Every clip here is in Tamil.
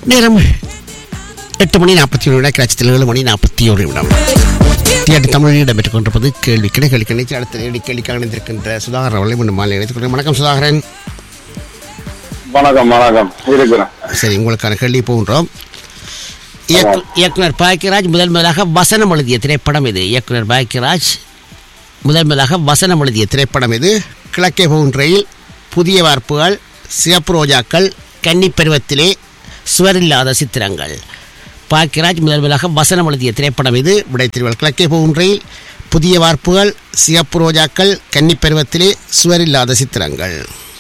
நேரம் எட்டு மணி நாற்பத்தி ஒரு நிமிடம் கிராட்சத்தில் ஏழு மணி நாற்பத்தி ஒரு நிமிடம் தியாட்டி தமிழில் இடம்பெற்றுக் கொண்டிருப்பது கேள்வி கிடைக்கலி கணிச்சு அடுத்த நேரடி கேள்விக்காக இணைந்திருக்கின்ற சுதாகரன் அவர்களை மீண்டும் மாலை இணைத்துக் கொள்கிறேன் வணக்கம் சுதாகரன் வணக்கம் வணக்கம் இருக்கிறேன் சரி உங்களுக்கான கேள்வி போகின்றோம் இயக்கு- இயக்குனர் பாக்கியராஜ் முதல் முதலாக வசனம் எழுதிய திரைப்படம் இது இயக்குனர் பாக்கியராஜ் முதல் முதலாக வசனம் எழுதிய திரைப்படம் இது கிழக்கே போகும் ரயில் புதிய வார்ப்புகள் சிவப்பு ரோஜாக்கள் கன்னிப் பருவத்திலே சுவரில்லாத சித்திரங்கள் பாக்கியராஜ் முதல் முதலாக வசனம் எழுதிய திரைப்படம் இது விடைத்திருவல் கிழக்கே போகும் ரயில் புதிய வார்ப்புகள் சிவப்பு ரோஜாக்கள் கன்னிப் பருவத்திலே சுவரில்லாத சித்திரங்கள்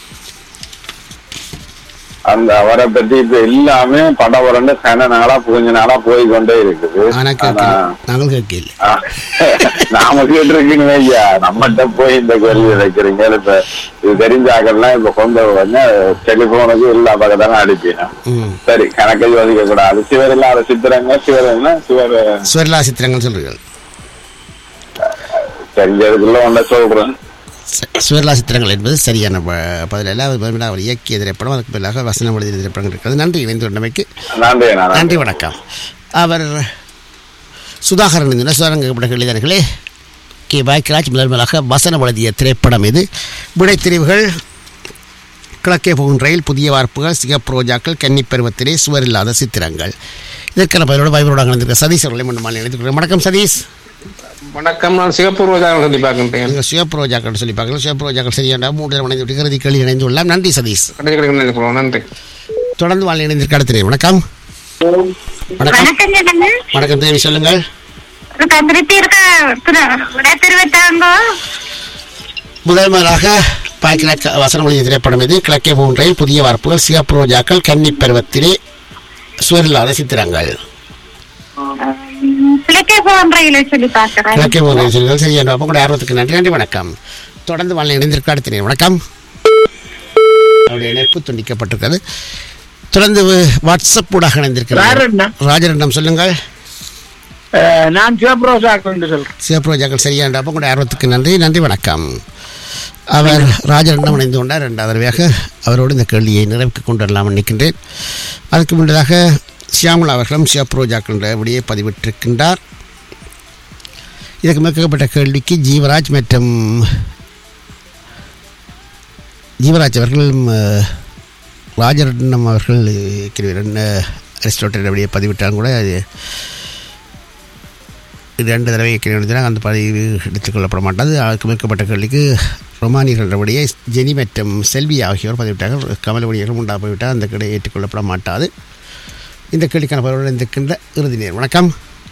அந்த அவரை பத்தி இப்ப எல்லாமே படம் உரண்டு சன நாளா புரிஞ்ச நாளா போய் கொண்டே இருக்குது ஆனால் ஆனா, கேட்கல நாங்கள் கேட்கல ஆ, நாம கேட்டிருக்கீங்க ஐயா நம்மகிட்ட போய் இந்த கேள்வி வைக்கிறீங்க இப்ப இது தெரிஞ்சாக்கெல்லாம் இப்ப கொண்டு வந்து டெலிபோனுக்கு எல்லா பக்கத்தாலும் அடிப்பினோம் ம் சரி கணக்கை யோசிக்க கூடாது சிவர் இல்லாத சித்திரங்க சிவர் என்ன சிவர் சுவரில்லாத சித்திரங்கள் சொல்றீர்கள் தெரிஞ்சதுக்குள்ள ஒன்றை சொல்றேன் சுவர்லா சித்திரங்கள் என்பது சரியான ப- பதில் அல்ல அவர் பதிலாக அவர் இயக்கிய திரைப்படம் அதுக்கு பதிலாக வசனம் எழுதிய திரைப்படங்கள் இருக்கிறது நன்றி இணைந்து கொண்டமைக்கு நன்றி நான் நன்றி வணக்கம் அவர் சுதாகரன் இந்த சுதாரங்கப்பட்ட கேள்விதானர்களே கே பாக்கியராஜ் முதல் முதலாக வசனம் எழுதிய திரைப்படம் இது விடைத்திரிவுகள் கிழக்கே போகும் ரயில் புதிய வார்ப்புகள் சிகப்பு ரோஜாக்கள் கன்னிப் பருவத்திலே சுவரில்லாத சித்திரங்கள் இதற்கான பதிலோடு வைபரோட அணிந்திருக்க சதீஷ் அவர்களை மீண்டும் மாலை இணைத்துக் கொள்கிறேன். வணக்கம் சதீஷ் வணக்கம் நான் சிவப்பு ரோஜா சொல்லி பார்க்கின்றேன் நீங்கள் சிவப்பு ரோஜாக்கள் சொல்லி பார்க்கலாம் சிவப்பு ரோஜாக்கள் சரியான மூன்று இணைந்து விட்டு இறுதி கேள்வி இணைந்து கொள்ளலாம் நன்றி சதீஷ் கடைசி கிடைக்கும் நினைக்கிறோம் நன்றி தொடர்ந்து வாழ் இணைந்திருக்க அடுத்த நேரம். வணக்கம் வணக்கம் வணக்கம் ஜனங்க வணக்கம் தேவி சொல்லுங்கள் இருக்கா, திருப்பி இருக்க விட திருவிட்டாங்க முதல் முதலாக பாய்க்கிழக்கு வசனம் எழுதிய திரைப்படம் இது கிழக்கே போன்றையில் புதிய வார்ப்புகள் சிவப்பு ரோஜாக்கள் கன்னிப் பருவத்திலே சுவரில்லாத சித்திரங்கள் கிழக்கே போன்ற சொல்லி பாக்குறேன் கிழக்கே போன்ற சித்திரங்கள் சரியான அப்போ கூட ஆர்வத்துக்கு நன்றி நன்றி வணக்கம் தொடர்ந்து வாழ் இணைந்திருக்க அடுத்த நேரம். வணக்கம் அவருடைய இணைப்பு துண்டிக்கப்பட்டிருக்கிறது தொடர்ந்து வாட்ஸ்அப் ஊடாக இணைந்திருக்கிறார் ராஜரட்னம். ராஜரட்னம் சொல்லுங்கள் அஹ், நான் சிவப்ரோசா என்று சொல்றேன் சிவப்பு ரோஜாக்கள் சரியான அப்போ கூட ஆர்வத்துக்கு நன்றி நன்றி வணக்கம் அவர் ராஜரண்டம் இணைந்து கொண்டார் ரெண்டாவது தடவையாக அவரோடு இந்த கேள்வியை நிறைவுக்கு கொண்டு வரலாம் நினைக்கின்றேன் அதுக்கு முன்னதாக சியாமலா அவர்களும் சிவப்பு ரோஜாக்கள் என்ற விடையை பதிவிட்டிருக்கின்றார் இதுக்கு மேற்கப்பட்ட கேள்விக்கு ஜீவராஜ் மற்றும் ஜீவராஜ் அவர்கள் அஹ், ராஜரட்னம் அவர்கள் அரிஸ்டோட்டல் விடையை பதிவிட்டாலும் கூட அது ரெண்டு தடவை இருக்கிறேன் அந்த பதிவு எடுத்துக்கொள்ளப்பட மாட்டாது அதுக்கு மேற்கப்பட்ட கேள்விக்கு ரொமானியர்களுடைய ஜெனி மற்றும் செல்வி ஆகியோர் பதிவிட்டார்கள் கமலமணியர்கள் உண்டா போய்விட்டால் அந்த கடை ஏற்றுக்கொள்ளப்பட மாட்டாது இந்த கேள்விக்கான பதிவுடன் இருக்கின்ற இறுதி நேரம் வணக்கம்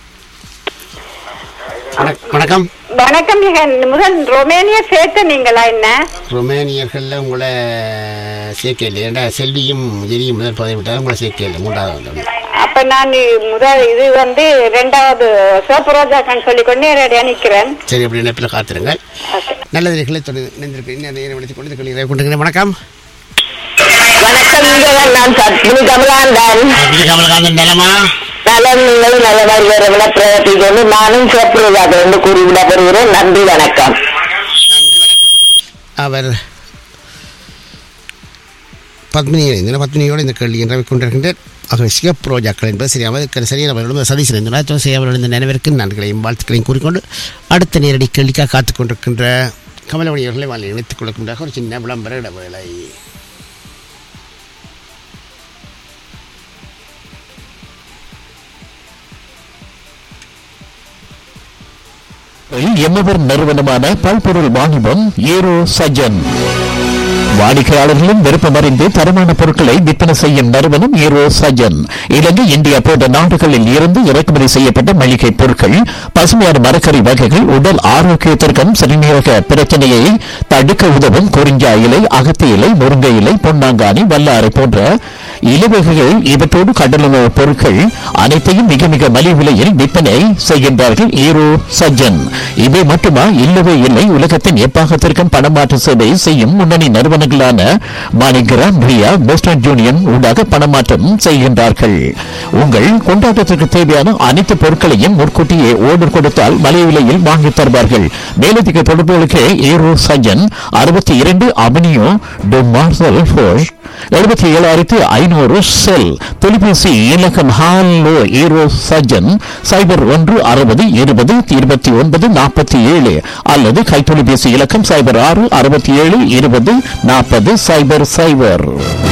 வணக்- வணக்கம் வணக்கம் மிகன் முதல் ரொமேனிய சேர்த்து நீங்களா என்ன ரொமேனியர்களில் உங்களை சேர்க்கை இல்லை ஏன்டா செல்வியும் ஜெனியும் முதல் பதிவிட்டாலும் உங்களை சேர்க்கை இல்லை மூன்றாவது வந்தவங்க. அப்ப நான் முதல் இது வந்து ரெண்டாவது சிவப்பு ரோஜாக்கான்னு சொல்லி கொண்டு நேரடியா நிக்கிறேன் சரி அப்படி நினைப்பில் காத்திருங்கள் நல்ல நேர்களை தொடர்ந்து இணைந்திருப்பேன் இன்னும் நேரம் எடுத்துக் கொண்டு இந்த கேள்வி கொண்டிருக்கிறேன் வணக்கம் வணக்கம் நான் சத்மினி கமலாந்தன் அப்படி கமலகாந்தன் நலமா நலம் நீங்கள் நல்லவர் விரைவில் பிரயத்திக்கொண்டு நானும் சிறப்புறதாக என்று கூறிவிடப்படுகிறேன் நன்றி வணக்கம் நன்றி வணக்கம் அவர் பத்மினி இணைந்த பத்மினியோடு இந்த கேள்வி நிறைவு கொண்டிருக்கின்றேன் ஆகவே சிகப்பு ரோஜாக்கள் என்பது சரியாக அதுக்கு சரியான அவர்களும் சதீஷ் இணைந்துள்ளார் செய்யவர்கள் இந்த நினைவிற்கு நன்றிகளையும் வாழ்த்துக்களையும் கூறிக்கொண்டு அடுத்த நேரடி கேள்விக்காக காத்துக் கொண்டிருக்கின்ற கமலமணி அவர்களை வாழ் இணைத்துக் கொள்ளுகின்றாக ஒரு சின்ன விளம்பர இடைவேளை எம்மவர் நிறுவனமான பல்பொருள் வாணிபம் ஏரோ சஜன் வாடிக்கையாளர்களும் விருப்பமறிந்து தரமான பொருட்களை விற்பனை செய்யும் நிறுவனம் ஏரோ சஜன் இலங்கை இந்தியா போன்ற நாடுகளில் இருந்து இறக்குமதி செய்யப்பட்ட மளிகை பொருட்கள் பசுமையான மரக்கறி வகைகள் உடல் ஆரோக்கியத்திற்கும் சிறுநீரக பிரச்சனையை தடுக்க உதவும் குறிஞ்சா இலை அகத்தி இலை முருங்கை இலை பொன்னாங்கானி வல்லாரை போன்ற இலவகைகள் இவற்றோடு கடலுணவு பொருட்கள் அனைத்தையும் மிக மிக மலிவு விலையில் விற்பனை செய்கின்றார்கள் ஈரோ சஜ்ஜன் இவை மட்டுமா இல்லவே இல்லை உலகத்தின் எப்பாகத்திற்கும் பணமாற்று சேவை செய்யும் முன்னணி நிறுவனங்களான மாணிகிராம் ரியா போஸ்டன் யூனியன் ஊடாக பணமாற்றம் செய்கின்றார்கள் உங்கள் கொண்டாட்டத்திற்கு தேவையான அனைத்து பொருட்களையும் முன்கூட்டியே ஓர்டர் கொடுத்தால் மலிவு விலையில் வாங்கித் தருவார்கள் மேலதிக தொடர்புகளுக்கு ஈரோ சஜ்ஜன் அறுபத்தி இரண்டு அவனியோ டு மார்சல் ஃபோஷ் எழுபத்தி ஏழாயிரத்தி ஐநூறு செல் தொலைபேசி இலக்கம் ஹாலோ ஈரோ சஜன் சைபர் ஒன்று அறுபது இருபது இருபத்தி ஒன்பது நாற்பத்தி ஏழு அல்லது கைத்தொலைபேசி இலக்கம் சைபர் ஆறு அறுபத்தி ஏழு இருபது நாற்பது சைபர் சைபர்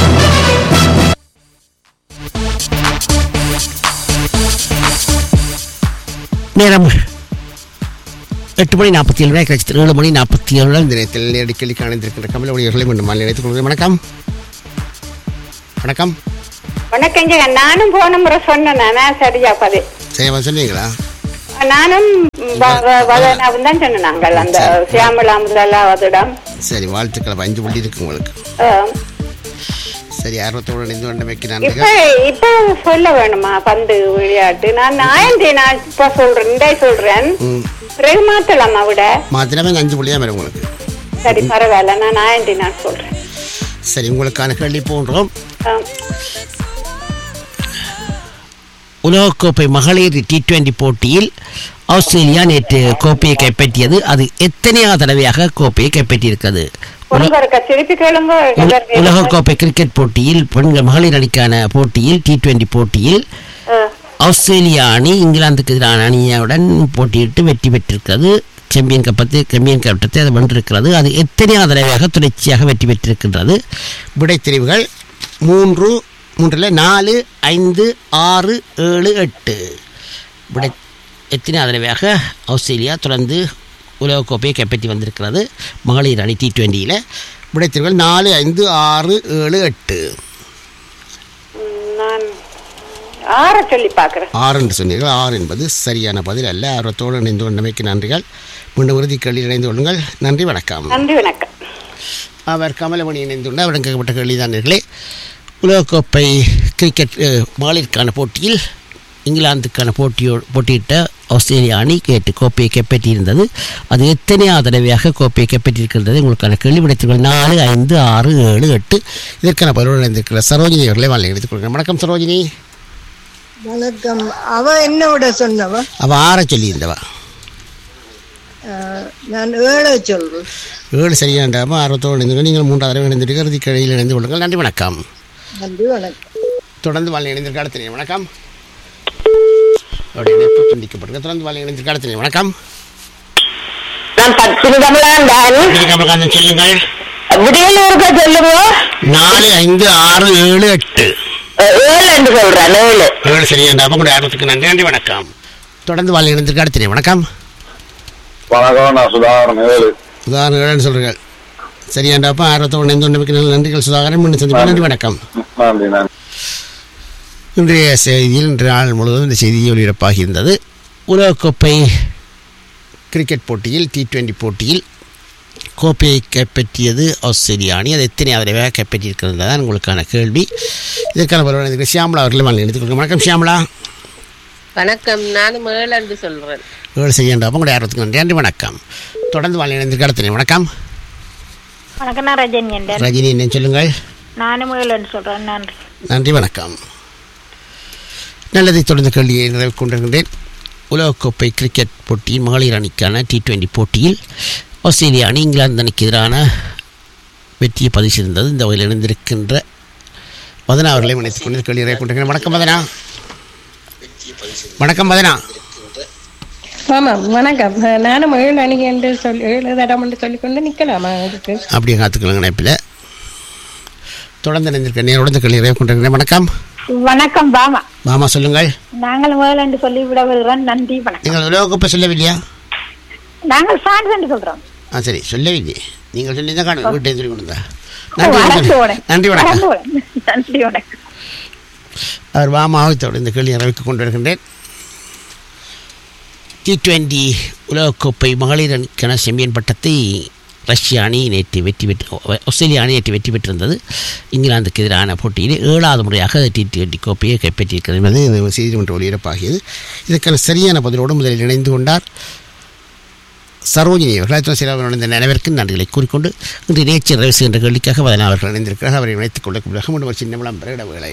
நேரம் எட்டு மணி நாற்பத்தி ஏழு கழிச்சு ஏழு மணி நாற்பத்தி ஏழு இந்த நேரத்தில் நேரடி கேள்வி காணிந்திருக்கின்ற கமல ஒளியர்களை மீண்டும் மாலை நினைத்துக் கொள்கிறேன் வணக்கம் வணக்கம் வணக்கங்க நானும் போன முறை சொன்னேன் நான் சரியா பது சரியா சொன்னீங்களா நானும் வ- வ- வதனாவும் தான் சொன்னேன் நாங்கள் அந்த சியாமலா முதலாவதிடம் சரி வாழ்த்துக்கள் அஞ்சு புள்ளி இருக்கு உங்களுக்கு ஆம். சரி ஆர்வத்தோடு இணைந்து கொண்டு இப்ப வைக்கிறார்கள் இப்ப சொல்ல வேணுமா பந்து விளையாட்டு நான் ஆயந்தி நான் இப்ப சொல்றேன் இண்டே சொல்றேன் ம் பிறகு மாத்தலாமா விட மாத்திரமே அஞ்சு புள்ளி தான் வரும் உங்களுக்கு சரி பரவாயில்ல நான் ஆயந்தி நான் சொல்றேன் சரி உங்களுக்கான கேள்வி போன்றோம் ஆம். உலகக்கோப்பை மகளிர் டி டுவெண்டி போட்டியில் ஆஸ்திரேலியா நேற்று கோப்பையை கைப்பற்றியது அது எத்தனையாவது தடவையாக கோப்பையை கைப்பற்றியிருக்கிறது உல- ஒருவருக்க திருப்பி கேளுங்க உல- உலகக்கோப்பை கிரிக்கெட் போட்டியில் பெண்கள் மகளிர் அணிக்கான போட்டியில் டி டுவெண்டி போட்டியில் ஆ. ஆஸ்திரேலியா அணி இங்கிலாந்துக்கு எதிரான அணியுடன் போட்டியிட்டு வெற்றி பெற்றிருக்கிறது சாம்பியன் கப்பத்து சாம்பியன் கப்பத்தை அது வென்றிருக்கிறது அது எத்தனையாவது தடவையாக தொடர்ச்சியாக வெற்றி பெற்றிருக்கின்றது விடைத்தெரிவுகள் மூன்று மூன்றில் நாலு ஐந்து ஆறு ஏழு எட்டு விடை எத்தனையாவது தடவையாக ஆஸ்திரேலியா தொடர்ந்து உலகக்கோப்பையை கைப்பற்றி வந்திருக்கிறது மகளிர் அணி டி டுவெண்ட்டியில் விடைத்தெரிவுகள் நாலு ஐந்து ஆறு ஏழு எட்டு ம், நான் ஆற சொல்லி பாக்குறேன் ஆறு என்று சொன்னீர்கள் ஆறு என்பது சரியான பதில் அல்ல ஆர்வத்தோடு இணைந்து கொண்டமைக்கு நன்றிகள் மீண்டும் இறுதி கேள்வி இணைந்து கொள்ளுங்கள் நன்றி வணக்கம் நன்றி வணக்கம் அவர் கமலமணி இணைந்துள்ள அவரிடம் கேட்கப்பட்ட கேள்விதானர்களே உலகக்கோப்பை கிரிக்கெட் அஹ், மகளிருக்கான போட்டியில் இங்கிலாந்துக்கான போட்டியோ போட்டியிட்ட ஆஸ்திரேலியா அணி கேட்டு கோப்பையை கைப்பற்றியிருந்தது அது எத்தனையாவது தடவையாக கோப்பையை கைப்பற்றியிருக்கின்றது உங்களுக்கான கேள்வி விடைத்துகள் நாலு ஐந்து ஆறு ஏழு எட்டு இதற்கான பதிலோடு இணைந்திருக்கிற சரோஜினி அவர்களை வாழ்க்கை எடுத்துக் கொள்கிறேன் வணக்கம் சரோஜினி வணக்கம் அவ என்னோட சொன்னவ அவள் ஆற சொல்லியிருந்தவா அஹ், நான் ஏழை சொல்றேன் ஏழு சரியாண்டாமல் ஆர்வத்தோடு இணைந்து நீங்கள் மூன்றாவது தடவை இணைந்திருக்க இறுதி கேள்வியில் இணைந்து கொள்ளுங்கள் நன்றி வணக்கம் நன்றி வணக்கம் தொடர்ந்து வாழ் இணைந்திருக்க அடுத்த நேரம் வணக்கம் அவருடைய இணைப்பு துண்டிக்கப்பட்டிருக்கு தொடர்ந்து வாழ் இணைந்திருக்க அடுத்த நேரம் வணக்கம் நான் பத்து தமிழாண்டான் கமலகாந்தன் சொல்லுங்கள் விடியலூருக்கு சொல்லுங்க நாலு ஐந்து ஆறு ஏழு எட்டு அஹ், ஏழு என்று சொல்றேன் ஏழு ஏழு சரியாண்டாமல் உங்களுடைய ஆர்வத்துக்கு நன்றி நன்றி வணக்கம் தொடர்ந்து வாழ் இணைந்திருக்க அடுத்த நேரம் வணக்கம் வணக்கம் நான் சுதாகரன் ஏழு உதாரணம் ஏழுன்னு சொல்கிறீர்கள் சரியாண்டாப்பா ஆர்வத்தோடு இணைந்து கொண்டமைக்கு நல்ல நன்றிகள் சுதாகரன் மீண்டும் சந்திப்போம் நன்றி வணக்கம் நன்றி நன்றி இன்றைய செய்தியில் இன்று நாள் முழுவதும் இந்த செய்தி ஒளிபரப்பாகி இருந்தது உலகக்கோப்பை கிரிக்கெட் போட்டியில் டி டுவெண்டி போட்டியில் கோப்பையை கைப்பற்றியது ஆஸ்திரேலியா அணி அது எத்தனை தடவையாக கைப்பற்றியிருக்கிறது தான் உங்களுக்கான கேள்வி இதற்கான பரவாயில்லை ஷியாமலா அவர்களை நான் எடுத்துக் கொள்கிறேன் வணக்கம் ஷியாமலா வணக்கம் நானும் ஏழு சொல்றேன் ஏழு செய்யண்டாப்பா உங்களுடைய ஆர்வத்துக்கு நன்றி நன்றி வணக்கம் தொடர்ந்து வாழ் இணைந்திருக்க அடுத்த வணக்கம் வணக்கம் நான் ரஜினி என்றேன் ரஜினி என்ன சொல்லுங்கள் நானும் ஏழுன்னு சொல்றேன் நன்றி நன்றி வணக்கம் நல்லதை தொடர்ந்து கேள்வியை நிறைவு கொண்டிருக்கின்றேன் உலகக்கோப்பை கிரிக்கெட் போட்டியின் மகளிர் அணிக்கான டி டுவெண்டி போட்டியில் ஆஸ்திரேலியா அணி இங்கிலாந்து அணிக்கு எதிரான வெற்றியை பதிவு செய்திருந்தது இந்த வகையில் இணைந்திருக்கின்ற மதனா அவர்களை இணைத்துக் கொண்டு கேள்வி நிறைவு கொண்டிருக்கிறேன் வணக்கம் மதனா வணக்கம் மதனா ஆமாம் வணக்கம் நானும் ஏழு அணிக்கு என்று சொல்லி ஏழு தடம் என்று சொல்லிக்கொண்டு நிற்கலாமா அதுக்கு அப்படியே காத்துக்கொள்ளுங்க இணைப்பில் தொடர்ந்து இணைந்திருக்க நேரோடு கேள்வி நிறைவு கொண்டிருக்கிறேன் வணக்கம் வணக்கம் பாமா மாமா சொல்லுங்கள் நாங்கள் ஏழுன்னு சொல்லி விட வருகிறோம் நன்றி வணக்கம் நீங்கள் உலகக்கோப்பை சொல்லவில்லையா நாங்கள் பிரான்ஸ் என்று சொல்றோம் ஆ சரி சொல்லவில்லை நீங்கள் சொல்லி தான் காணும் வீட்டை சொல்லி கொண்டு வந்தா. வணக்கம் நன்றி வணக்கம். வணக்கம் நன்றி வணக்கம் வணக்கம். நன்றி வணக்கம் அவர் வாமாவத்தோடு இந்த கேள்வி நிறைவேற்றிக் கொண்டு வருகின்றேன் டி டுவெண்டி உலகக்கோப்பை மகளிர் அணிக்கான செம்பியன் பட்டத்தை ரஷ்ய அணி நேற்று வெற்றி பெற்று ஆஸ்திரேலியா அணி நேற்று வெற்றி பெற்றிருந்தது இங்கிலாந்துக்கு எதிரான போட்டியில் ஏழாவது முறையாக டி டுவெண்டி கோப்பையை கைப்பற்றியிருக்கிறது என்பது இந்த செய்தி ஒன்று ஒளிபரப்பாகியது இதற்கான சரியான பதிலோடு முதலில் இணைந்து கொண்டார் சரோஜினி அவர்கள் சிலர் இந்த நினைவிற்கு நன்றிகளை கூறிக்கொண்டு இன்று நேற்று நிறைவு செய்கின்ற கேள்விக்காக வதனா அவர்கள் இணைந்திருக்கிறார் அவரை இணைத்துக் கொள்ள பிறகு மீண்டும் ஒரு சின்ன விளம்பர இடவேளை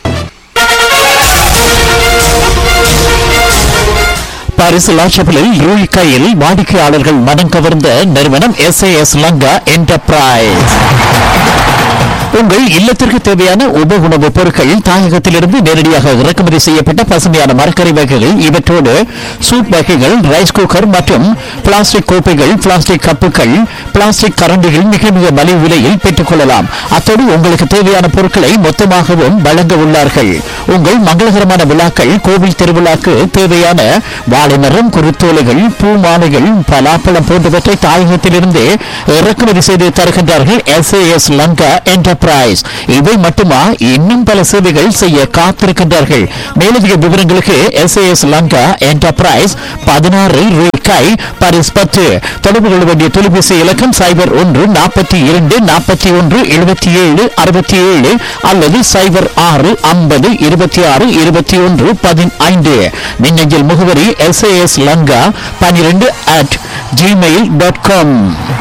பாரிஸ் லாஷபிளில் யூழிக்கையில் வாடிக்கையாளர்கள் மனம் கவர்ந்த நிறுவனம் எஸ் லங்கா என்டர்பிரைஸ் உங்கள் இல்லத்திற்கு தேவையான உப உணவுப் பொருட்கள் தாயகத்திலிருந்து நேரடியாக இறக்குமதி செய்யப்பட்ட பசுமையான மரக்கறி வகைகள் இவற்றோடு சூப் வகைகள் ரைஸ் குக்கர் மற்றும் பிளாஸ்டிக் கோப்பைகள் பிளாஸ்டிக் கப்புகள் பிளாஸ்டிக் கரண்டிகள் மிக மிக மலிவு விலையில் பெற்றுக் கொள்ளலாம் அத்தோடு உங்களுக்கு தேவையான பொருட்களை மொத்தமாகவும் வழங்க உள்ளார்கள் உங்கள் மங்களகரமான விழாக்கள் கோவில் திருவிழாக்கு தேவையான வாழைமரம் குருத்தோலைகள் பூ மாலைகள் பலாப்பழம் போன்றவற்றை தாயகத்திலிருந்து இறக்குமதி செய்து தருகின்றார்கள் எஸ் லங்கா என்டர்பிரைஸ் இவை மட்டுமா இன்னும் பல சேவைகள் செய்ய காத்திருக்கின்றார்கள் மேலதிக விவரங்களுக்கு எஸ் லங்கா என்டர்பிரைஸ் பதினாறு ரூபாய் பரிஸ் பத்து தொடர்பு கொள்ள வேண்டிய தொலைபேசி இலக்கம் சைபர் ஒன்று நாற்பத்தி இரண்டு நாற்பத்தி ஒன்று எழுபத்தி ஏழு அறுபத்தி ஏழு அல்லது சைபர் ஆறு ஐம்பது இருபத்தி ஆறு இருபத்தி ஒன்று பதினைந்து மின்னஞ்சல் முகவரி எஸ் லங்கா பனிரெண்டு அட் ஜிமெயில் டாட் காம்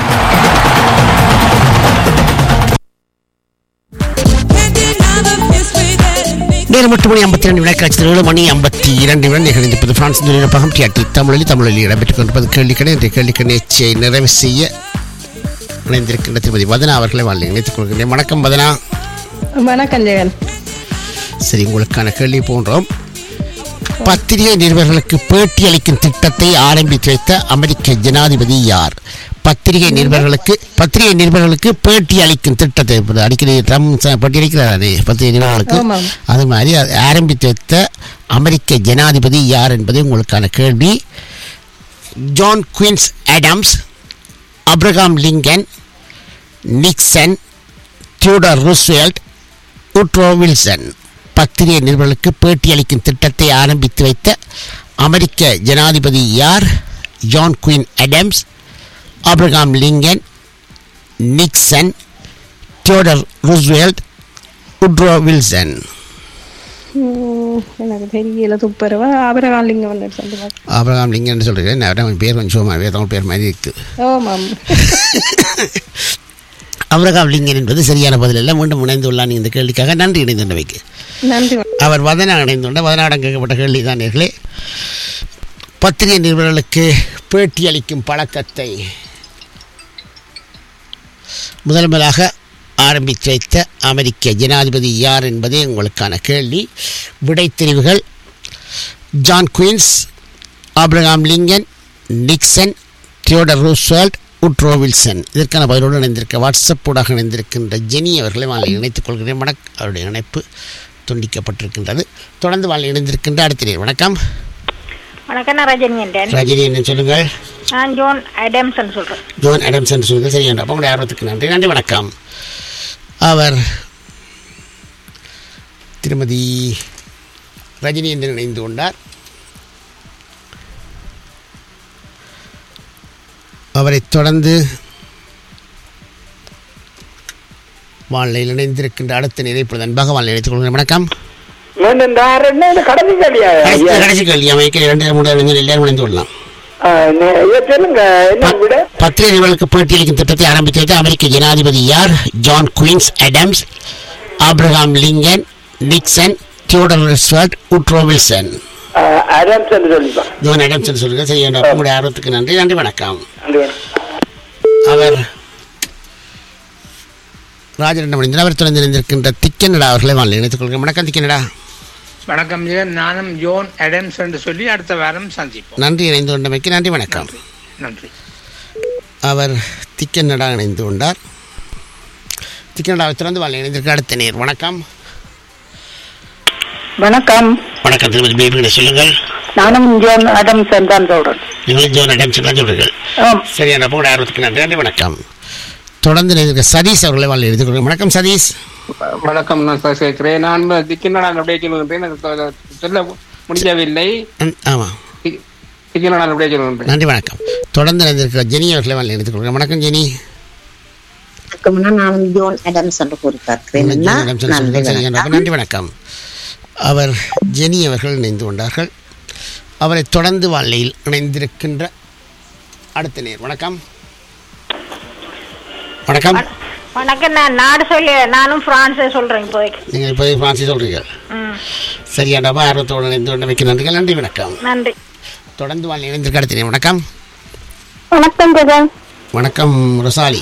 நேரம் எட்டு மணி ஐம்பத்தி ரெண்டு விளக்காட்சி ஏழு மணி ஐம்பத்தி இரண்டு விட நிகழ்ந்திருப்பது பிரான்ஸ் நிலையப்பகம் டிஆர்டி தமிழில் தமிழில் இடம்பெற்றுக் கொண்டிருப்பது கேள்விக்கடை இன்றைய கேள்விக்கடை நிகழ்ச்சியை நிறைவு செய்ய இணைந்திருக்கின்ற திருமதி வதனா அவர்களை வாழ்ந்து இணைத்துக் கொள்கிறேன் வணக்கம் வதனா வணக்கம் ஜெகன் சரி உங்களுக்கான கேள்வி போன்றோம் பத்திரிகை நிருபர்களுக்கு பேட்டி அளிக்கும் திட்டத்தை ஆரம்பித்து வைத்த அமெரிக்க ஜனாதிபதி யார் பத்திரிகை நிருபர்களுக்கு பத்திரிகை நிருபர்களுக்கு பேட்டி அளிக்கும் திட்டத்தை இப்ப அடிக்கடி ட்ரம்ப் ச- பேட்டி அளிக்கிறாரே பத்திரிகை நிருபர்களுக்கு ஆமாம். அது மாதிரி அதை ஆரம்பித்து வைத்த அமெரிக்க ஜனாதிபதி யார் என்பது உங்களுக்கான கேள்வி John Quincy Adams Abraham Lincoln Nixon Theodore Roosevelt Woodrow Wilson பத்திரிகை நிருபர்களுக்கு பேட்டி அளிக்கும் திட்டத்தை ஆரம்பித்து வைத்த அமெரிக்க ஜனாதிபதி யார் John Quincy Adams Abraham Lincoln Nixon Theodore Roosevelt Woodrow Wilson ம், எனக்கு தெரியல துப்பரவா ஆபரகாலிங்க வந்து சொல்லுவாங்க ஆப்ரகாம் லிங்கன் சொல்கிறேன் நான் அவன் பேர் கொஞ்சம் சும்மா வேற தமிழ் பேர் மாதிரி இருக்குது ஆமாம் அப்ரகாம் லிங்கன் என்பது சரியான பதில் இல்லை மீண்டும் இணைந்துள்ளான் இந்த கேள்விக்காக நன்றி இணைந்துள்ளவைக்கு நன்றி அவர் வதனா இணைந்துள்ள வதனாடம் கேட்கப்பட்ட கேள்வி தான் நேர்களே பத்திரிகை நிருபர்களுக்கு பேட்டி அளிக்கும் பழக்கத்தை முதல் முதலாக ஆரம்பித்து வைத்த அமெரிக்க ஜனாதிபதி யார் என்பதே உங்களுக்கான கேள்வி விடை தெரிவுகள் John Quincy Abraham Lincoln Nixon Theodore Roosevelt Woodrow Wilson இதற்கான பதிலோடு இணைந்திருக்க வாட்ஸ்அப் ஊடாக இணைந்திருக்கின்ற ஜெனி அவர்களை வாழை இணைத்துக் கொள்கிறேன் வணக் அவருடைய இணைப்பு துண்டிக்கப்பட்டிருக்கின்றது தொடர்ந்து வாழை இணைந்திருக்கின்ற அடுத்த நேர் வணக்கம் வணக்கம் நான் ரஜினி என்றேன் ரஜினி என்ன சொல்லுங்கள் நான் ஜோன் அடம்சன் சொல்றேன் ஜோன் அடம்சன் சொல்லுங்கள் சரி என்ற உங்களுடைய ஆர்வத்துக்கு நன்றி நன்றி வணக்கம் அவர் திருமதி ரஜினி என்று இணைந்து கொண்டார் அவரைத் தொடர்ந்து வாழ்நிலையில் இணைந்திருக்கின்ற அடுத்த நிலைப்பொழுது அன்பாக வாழ்நிலை இணைத்துக் கொள்கிறேன் வணக்கம் இந்த இந்த ஆறு என்ன இந்த கடைசி கேள்வியா கடைசி கடைசி கேள்வி அமைக்க இரண்டு மூணு இளைஞர் எல்லாரும் இணைந்து கொள்ளலாம் சொல்லுங்க என்ன விட பத்திரிகை நிறுவனங்களுக்கு பேட்டியளிக்கும் திட்டத்தை ஆரம்பித்து வைத்த அமெரிக்க ஜனாதிபதி யார் John Quincy Adams Abraham Lincoln Nixon Theodore Roosevelt Woodrow Wilson Adams என்று சொல்லிப்பான் ஜோன் அடம்ஸ் சொல்லுங்க சரி என்ற உங்களுடைய ஆர்வத்துக்கு நன்றி நன்றி வணக்கம் நன்றி வணக்கம். அவர் ராஜரண்டம் முடிந்தார் அவர் தொடர்ந்து இணைந்திருக்கின்ற திக்கனடா அவர்களை வாழ்ந்து இணைத்துக் கொள்கிறேன் வணக்கம் திக்கனடா வணக்கம் ஜெகன் நானும் ஜோன் அடம்ஸ் என்று சொல்லி அடுத்த வாரம் சந்திப்போம் நன்றி இணைந்து கொண்டமைக்கு நன்றி வணக்கம் நன்றி அவர் திக்கனடா இணைந்து கொண்டார் திக்கனடாவை திறந்து வாழ் இணைந்திருக்க அடுத்த நேர் வணக்கம் வணக்கம் வணக்கம் திருமதி பேபிகளை சொல்லுங்கள் நானும் ஜோன் அடம்சன் தான் சொல்றேன் நீங்கள் ஜோன் அடம்ஸ் தான் சொல்றீர்கள் ஆம். சரியான உங்களுடைய ஆர்வத்துக்கு நன்றி நன்றி வணக்கம் தொடர்ந்து இணைந்திருக்க சதீஷ் அவர்களை வாழ் எழுதி கொள்கிறேன் வணக்கம் சதீஷ் வணக்கம் நான் ச- கேட்கிறேன் நான் திக்கினடான் அப்படியே சொல்லுகின்றேன் எனக்கு தொ- சொல்ல முடியவில்லை ம், ஆமாம் திக்கினடான் அப்படியே சொல்லுகின்றேன் நன்றி வணக்கம் தொடர்ந்து இணைந்திருக்க ஜெனி அவர்களை வாழ் எழுதி கொள்கிறேன் வணக்கம் ஜெனி வணக்கம்னா நான் ஜோன் அடம்ஸ் என்று கூறி பார்க்கிறேன் ஜெனி அண்ணா. அடம்ஸ் நன்றி சொல்லுங்கள். சரியான வணக்கம். நன்றி வணக்கம் அவர் ஜெனி அவர்கள் இணைந்து கொண்டார்கள் அவரை தொடர்ந்து வாழ்க்கையில் இணைந்திருக்கின்ற அடுத்த நேர் வணக்கம் வணக்கம் வணக்கம் நான் நாடு சொல்லி நானும் பிரான்ஸே சொல்றேன் இப்போதைக்கு நீங்கள் இப்போ பிரான்சி சொல்றீங்க ம், சரியாண்டப்பா ஆர்வத்தோடு இணைந்து கொண்டு வைக்க நன்றிகள் நன்றி வணக்கம் நன்றி தொடர்ந்து வாழ் இணைந்திருக்க அடுத்த நேர் வணக்கம் வணக்கம் ஜெகன் வணக்கம் ரொசாலி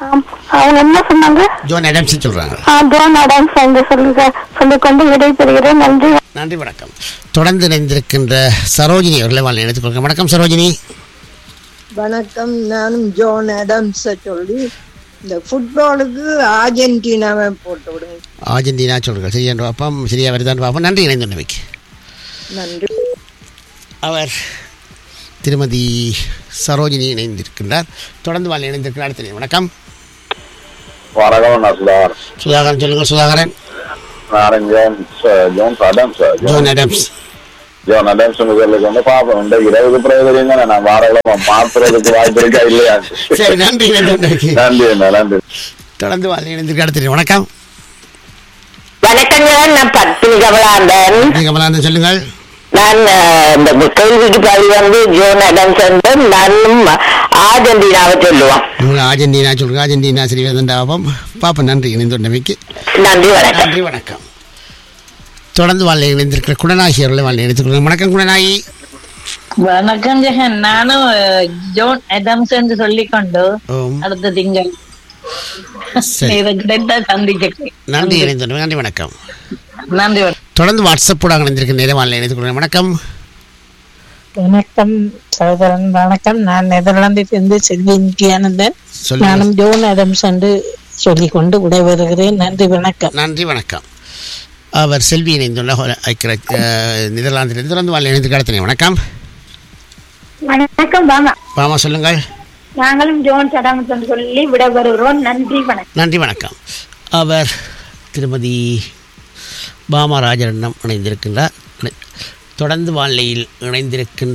அவங்க என்ன சொன்னாங்க ஜோன் அடம்ஸ் சொல்றாங்க டோன் அடான்ஸ் என்று சொல்லி சொல்லிக்கொண்டு விடைபெறுகிறேன் நன்றி நன்றி வணக்கம் தொடர்ந்து இணைந்திருக்கின்ற சரோஜினி அவர்களை வாழ் இணைத்துக் கொள்கிறேன் வணக்கம் சரோஜினி வணக்கம் நானும் ஜோன் அடம்ஸ் சொல்லி இந்த ஃபுட்பாலுக்கு அர்ஜென்டினாவை போட்டு விடுங்க ஆர்ஜென்டினா சொல்கிறார் சரியா பார்ப்போம் சரியா வருதான்னு பார்ப்போம் நன்றி இணைந்துள்ளமைக்கு நன்றி அவர் திருமதி சரோஜினி இணைந்திருக்கின்றார் தொடர்ந்து வாழ் இணைந்திருக்கிறார் அடுத்த இணையம். வணக்கம் வணக்கம் நான் சுதாகர் சுதாகரன் சொல்லுங்கள் சுதாகரன் நான் John John Adams John Adams John Adams சொல்லுக்கு வந்து பாப்போம் இந்த இருபது பிறகு தெரியுங்க நான் வாரங்கள மாத்துறதுக்கு வாய்ப்பு இருக்கா இல்லையா சரி நன்றி இணைந்துள்ளமைக்கு நன்றி அண்ணா நன்றி தொடர்ந்து வாழ் இணைந்திருக்க அடுத்த இணையம். வணக்கம் வணக்கங்க நான் பத்மினி கமலாந்தன் கமலாந்தன் சொல்லுங்கள் நான் அஹ், இந்த கேள்விக்கு பதில் வந்து ஜோன் அடம்ஸ் என்று நானும் ஆர்ஜென்டினாவை சொல்லுவோம் நீங்கள் ஆர்ஜென்டினா சொல்லுங்க ஆர்ஜென்டினா சரி வருதுன்னு பார்ப்போம் பார்ப்போம் நன்றி இணைந்துள்ளமைக்கு நன்றி வணக்கம் நன்றி வணக்கம் தொடர்ந்து வாழ் இணைந்திருக்கிற குணநாயகி அவர்களை வாழ் இணைத்துக் வணக்கம் குணநாயகி வணக்கம் ஜெகன் நானும் அஹ், ஜோன் அடம்ஸ் என்று சொல்லிக்கொண்டு ஓம். அடுத்த திங்கள் சரி இது கிடைத்தா சந்திக்கிறேன் நன்றி இணைந்துள்ளமை நன்றி வணக்கம் நன்றி வணக்கம் தொடர்ந்து வாட்ஸ்அப் கூட இணைந்திருக்கிற நேரம் வாழ் இணைத்துக் கொள்கிறேன் வணக்கம் வணக்கம் சகோதரன் வணக்கம் நான் நெதர்லாந்திலிருந்து செல்வி நித்யானந்தன் சொல்லுங்க. நானும் ஜோன் அடம்ஸ் என்று சொல்லிக்கொண்டு விடைபெறுகிறேன் நன்றி வணக்கம் நன்றி வணக்கம் அவர் செல்வி இணைந்துள்ள ஹோல- ஐக்கிய அஹ், நெதர்லாந்திலிருந்து தொடர்ந்து வாழ் இணைந்து கடத்தினேன் வணக்கம் வணக்கம் வாங்க பாமா சொல்லுங்கள் நாங்களும் ஜோன் சடாமத் என்று சொல்லி விடைபெறுகிறோம் நன்றி வணக்கம் நன்றி வணக்கம் அவர் திருமதி பாமா ராஜரண்ணம் இணைந்திருக்கின்றார் இணை- தொடர்ந்து வாழ்க்கையில் இணைந்திருக்கின்ற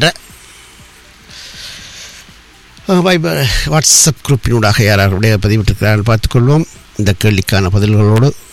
அஹ், வைபர் வாட்ஸ்அப் குரூப்பினூடாக யார் யாருடைய பதிவிட்டிருக்கிறார்கள் பார்த்துக்கொள்வோம் இந்த கேள்விக்கான பதில்களோடு